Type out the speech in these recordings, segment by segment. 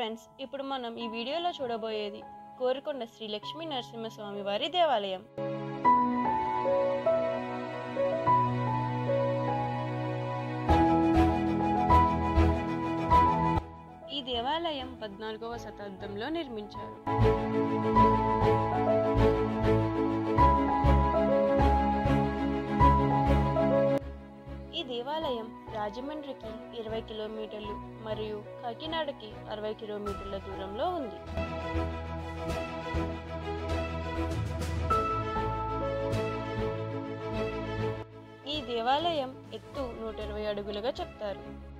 friends ఇప్పుడు మనం ఈ వీడియోలో చూడబోయేది కోరుకొండ శ్రీ లక్ష్మీ నరసింహస్వామి వారి దేవాలయం ఈ దేవాలయం పద్నాలుగవ శతాబ్దంలో నిర్మించారు ఈ దేవాలయం రాజమండ్రికి ఇరవై కిలోమీటర్లు మరియు కాకినాడకి అరవై కిలోమీటర్ల దూరంలో ఉంది ఈ దేవాలయం ఎత్తు నూట ఇరవై అడుగులుగా చెప్తారు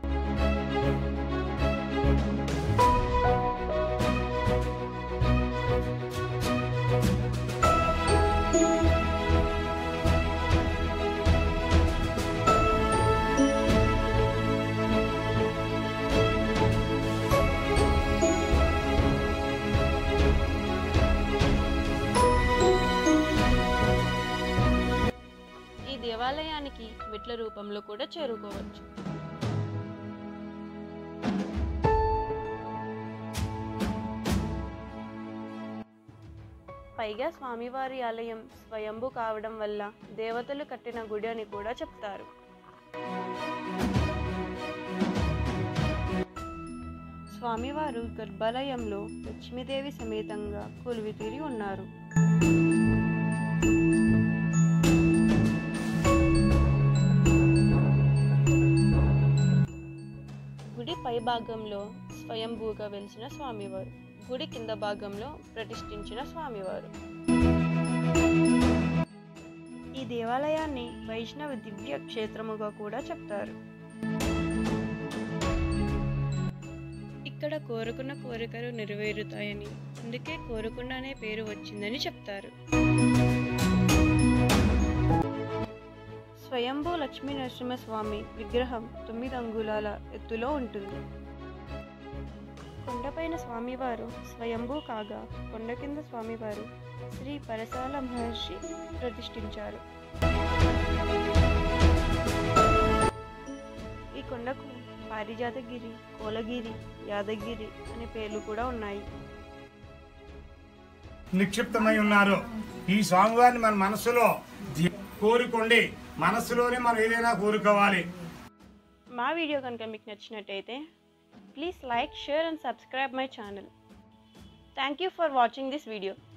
ఈ దేవాలయానికి మెట్ల రూపంలో కూడా చేరుకోవచ్చు పైగా స్వామివారి ఆలయం స్వయంభు కావడం వల్ల దేవతలు కట్టిన గుడి అని కూడా చెప్తారు స్వామివారు గర్భాలయంలో లక్ష్మీదేవి సమేతంగా కొలువితీరి ఉన్నారు గుడి పై భాగంలో స్వయంభూగా వెలిసిన స్వామివారు గుడి కింద భాగంలో ప్రతిష్ఠించిన స్వామివారు ఈ దేవాలయాన్ని వైష్ణవ దివ్య క్షేత్రముగా కూడా చెప్తారు ఇక్కడ కోరుకున్న కోరికలు నెరవేరుతాయని అందుకే కోరుకున్న అనే పేరు వచ్చిందని చెప్తారు స్వయంభూ లక్ష్మీ నరసింహస్వామి విగ్రహం తొమ్మిది అంగుళాల ఎత్తులో ఉంటుంది కొండపైన స్వామివారు స్వయంభూ కాగా కొండ కింద స్వామివారు శ్రీ పరసాల మహర్షి ప్రతిష్ఠించారు ఈ కొండకు పారిజాతగిరి కోలగిరి యాదగిరి అనే పేర్లు కూడా ఉన్నాయి నిక్షిప్తమై ఉన్నారు ఈ స్వామివారిని మన మనసులో ధ్య- కోరుకోండి మనసులోనే మనం ఏదైనా కోరుకోవాలి మా వీడియో కనుక మీకు నచ్చినట్టయితే please like share and subscribe my channel thank you for watching this video